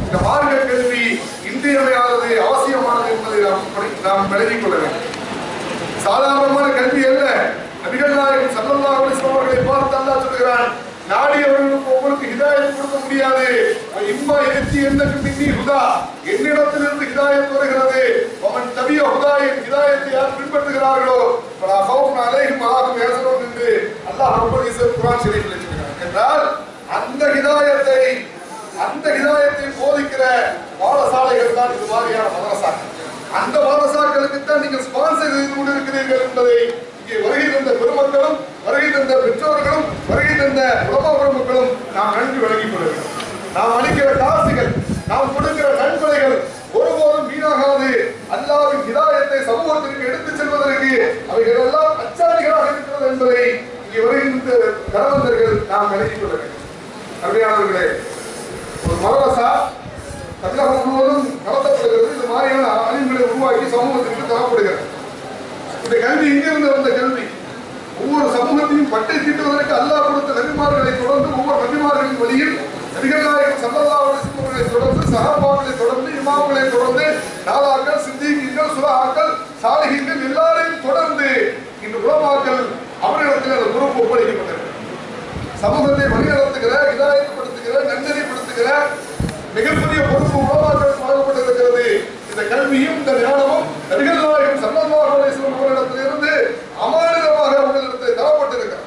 இந்த மார்க்க கல்வி இன்றியமையாதது அவசியமானது என்பதை நாம் படி- நாம் விளங்கிக் கொள்ள வேண்டும் சாதாரணமான கல்வி அல்ல நபிகள் நாயகம் சல்லல்லாஹு அலைஹி வஸல்லம் அவர்களை பார்த்து அல்லாஹ் சொல்கிறான் நாடியவர்களுக்கு உங்களுக்கு ஹிதாயத் கொடுக்க முடியாது இம்மா எத்தி என்னக்கு மின்னி ஹுதா என்னிடத்திலிருந்து ஹிதாயத் வருகிறது அவன் தபிய ஹுதாயின் ஹிதாயத்தை யார் பின்பற்றுகிறார்களோ பலா ஹவுஃபுன் அலைஹிம் வலாஹும் யஹ்சனூன் என்று அல்லாஹ் ரப்பல் இஸ்ஸத் குர்ஆன் ஷரீஃபில் சொல்கிறார் என்றால் அந்த ஹிதாயத்தை அந்த ஹிதாயத்தை போதிக்கிற பாடசாலைகள் தான் இது மாதிரியான மதரசாக்கள் அந்த மதரசாக்களுக்கு தான் நீங்கள் ஸ்பான்சர் செய்து கொண்டிருக்கிறீர்கள் என்பதை இங்கே வருகை தந்த பெருமக்களும் வருகை தந்த பெற்றோர்களும் வருகை தந்த உலக பெருமக்களும் நாம் நன்கு விளங்கிக் கொள்ள வேண்டும் நாம் அளிக்கிற காசுகள் நாம் கொடுக்கிற நன்கொடைகள் ஒருபோதும் வீணாகாது அல்லாவின் ஹிதாயத்தை சமூகத்திற்கு எடுத்துச் செல்வதற்கு அவைகள் எல்லாம் அச்சாணிகளாக இருக்கிறது என்பதை இங்கே வருகின்ற கணவந்தர்கள் நாம் விளங்கிக் கொள்ள வேண்டும் அருமையானவர்களே ஒரு மதரசா தமிழகம் முழுவதும் நடத்தப்படுகிறது இந்த மாதிரியான அழிவுகளை உருவாக்கி சமூகத்திற்கு தரப்படுகிறது இந்த கல்வி எங்கிருந்து வந்த கல்வி ஒவ்வொரு சமூகத்தையும் பட்டை தீட்டுவதற்கு அல்லாஹ் கொடுத்த நபிமார்களை தொடர்ந்து ஒவ்வொரு நபிமார்களின் வழியில் நபிகள் நாயகம் சல்லல்லாஹு அலைஹி வஸல்லம் அவர்களை தொடர்ந்து சஹாபாக்களை தொடர்ந்து இமாம்களை தொடர்ந்து நாதாக்கள் சித்திகீன்கள் சுலாக்கள் சாலிஹீன்கள் எல்லாரையும் தொடர்ந்து இன்று உலமாக்கள் அவர்களிடத்தில் அந்த பொறுப்பு ஒப்படைக்கப்பட்டிருக்கிறது சமூகத்தை வழிநடத்துகிற இதாயப்படுத்துகிற நன்னறிப்படுத்துகிற மிகப்பெரிய பொறுப்பு உலமாக்கள் வழங்கப்பட்டிருக்கிறது இந்த கல்வியும் இந்த ஞானமும் நபிகள் நாயகம் சல்லல்லாஹு அலைஹி வஸல்லம் அவர்களிடத்திலிருந்து அமானிதமாக அவர்களிடத்தில் தரப்பட்டிருக்கிறது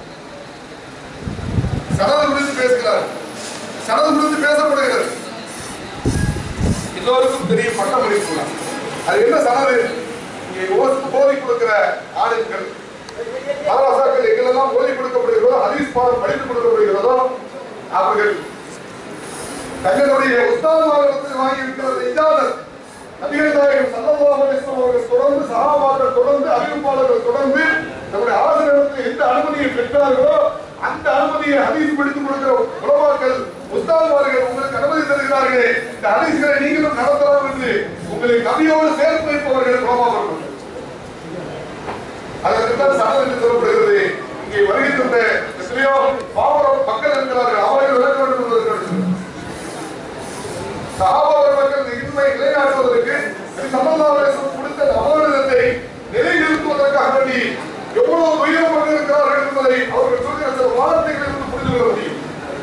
சனது குறித்து பேசுகிறார் சனது குறித்து பேசப்படுகிறது எல்லோருக்கும் தெரியும் பட்டம் அளிக்கலாம் அது என்ன சனது இங்கே ஓ- போதி கொடுக்கிற ஆளுங்கள் மதரசாக்கள் எங்கெல்லாம் ஓதி கொடுக்கப்படுகிறதோ ஹதீஸ் பாடம் படித்துக் கொடுக்கப்படுகிறதோ அவர்கள் தங்களுடைய உஸ்தாமாரிடத்தில் வாங்கி இருக்கிற இஜாதத் நபிகள் நாயகம் ஸல்லல்லாஹு அலைஹி வஸல்லம் அவர்கள் தொடர்ந்து சஹாபாக்கள் தொடர்ந்து அறிவிப்பாளர்கள் தொடர்ந்து நம்முடைய ஆசிரியர்களுக்கு எந்த அனுமதியை பெற்றார்களோ அந்த அனுமதியை ஹதீஸ் படித்துக் கொடுக்கிற உலமாக்கள் உஸ்தாமார்கள் உங்களுக்கு அனுமதி தருகிறார்களே இந்த ஹதீஸ்களை நீங்களும் நடத்தலாம் என்று உங்களை கவியோடு சேர்த்து வைப்பவர்கள் உலமாக்கள் அதற்குத்தான் சட்டம் என்று சொல்லப்படுகிறது இங்கே வருகை தந்த எத்தனையோ பாவரம் மக்கள் இருக்கிறார்கள் அவர்கள் விளக்க வேண்டும் என்பதற்கு சகாபாவர் மக்கள் இன்மை நிலைநாட்டுவதற்கு சம்பந்தாவேசம் கொடுத்த அமானிதத்தை நிலைநிறுத்துவதற்காக வேண்டி எவ்வளவு உயரப்பட்டிருக்கிறார்கள் என்பதை அவர்கள் சொல்கிற சில வார்த்தைகளிலிருந்து புரிந்து கொள்ள முடியும்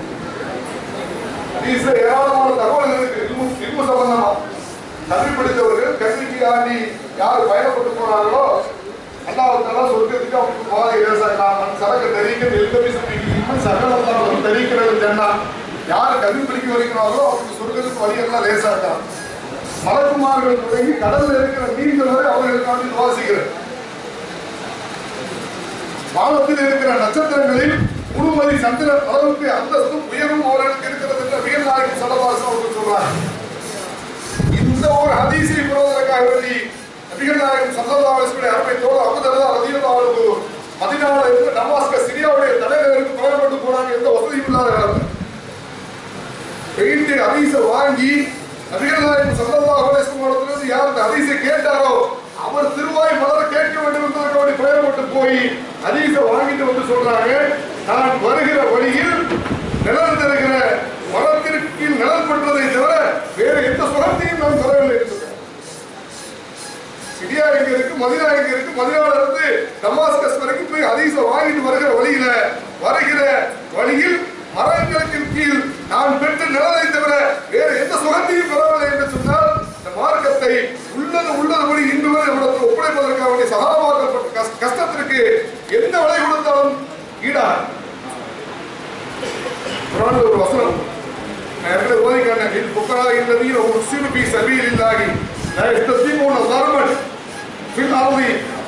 ஹதீஸ்ல ஏராளமான தகவல்கள் இருக்கு இல்மு இல்மு சம்பந்தமா கல்வி படித்தவர்கள் கல்விக்கு தாண்டி யார் பயணப்பட்டு போனார்களோ அல்லாஹ் சொர்க்கத்துக்கு அவங்களுக்கு பாதை லேசாக்கலாம் மண் சரக்கு தெரிவிக்க எழுதவி சமைக்கும் சகலம் தெரிவிக்கிறது தென்னா யார் கல்வி படிக்க வைக்கிறார்களோ அவங்களுக்கு சொர்க்கத்துக்கு வழியெல்லாம் லேசாக்கலாம் மலக்குமார்கள் தொடங்கி கடல்ல இருக்கிற மீன்கள் வரை அவர்களுக்காண்டி வாசிக்கிறது வானத்தில் இருக்கிற நட்சத்திரங்களில் முழுமதி சந்திரன் அளவுக்கு அந்தஸ்தும் உயரும் அவர்களுக்கு இருக்கிறது என்று நபிகள் நாயகம் சல்லல்லாஹு அவர்கள் சொல்றாங்க இந்த ஒரு ஹதீஸை பெறுவதற்காக வேண்டி நபிகள் நாயகம் சல்லல்லாஹு அலைஹி வஸல்லம் அருமை தோழர் அபூதர்தா ரலியல்லாஹு அன்ஹு மதீனாவுல இருந்து டமாஸ்கஸ் சிரியாவுடைய தலைநகருக்கு புறப்பட்டு போனாங்க எந்த வசதியும் இல்லாத காலத்துல பெயிண்ட் ஹதீஸை வாங்கி நபிகள் நாயகம் சல்லல்லாஹு அலைஹி வஸல்லம் இடத்திலிருந்து யார் அந்த ஹதீஸை கேட்டாரோ அவர் திருவாய் மலர கேட்க வேண்டும் என்பதற்காக புறப்பட்டு போய் ஹதீஸை வாங்கிட்டு வந்து சொல்றாங்க நான் வருகிற வழியில் நிழல் தருகிற மரத்திற்கு நிழல் பட்டதை தவிர வேற எந்த சுகத்தையும் நான் தரவில்லை என்று சொல்றாங்க. சிரியா எங்க இருக்கு மதினா எங்க இருக்கு மதினால இருந்து டமாஸ்கஸ் வரைக்கும் போய் ஹதீஸ வாங்கிட்டு வருகிற வழியில வருகிற வழியில் மரங்களுக்கு கீழ் நான் பெற்ற நிழலை தவிர வேற எந்த சுகத்தையும் பெறவில்லை என்று சொன்னால் இந்த மார்க்கத்தை உள்ளது உள்ளதுபடி இன்று வரை நம்மிடத்தில் ஒப்படைப்பதற்காக வேண்டிய சகாபாக்கள் பட்ட கஷ்ட- கஷ்டத்திற்கு எந்த விலை கொடுத்தாலும் ஈடாக குரான்ல ஒரு வசனம் நான் ஏற்கனவே ஓதி காட்டினேன் இல் புக்கரா இல்லதீன உஸ்ஸிரு ஃபீ சபீலில்லாஹி லா யஸ்தத்தீமுன ضربا في الارض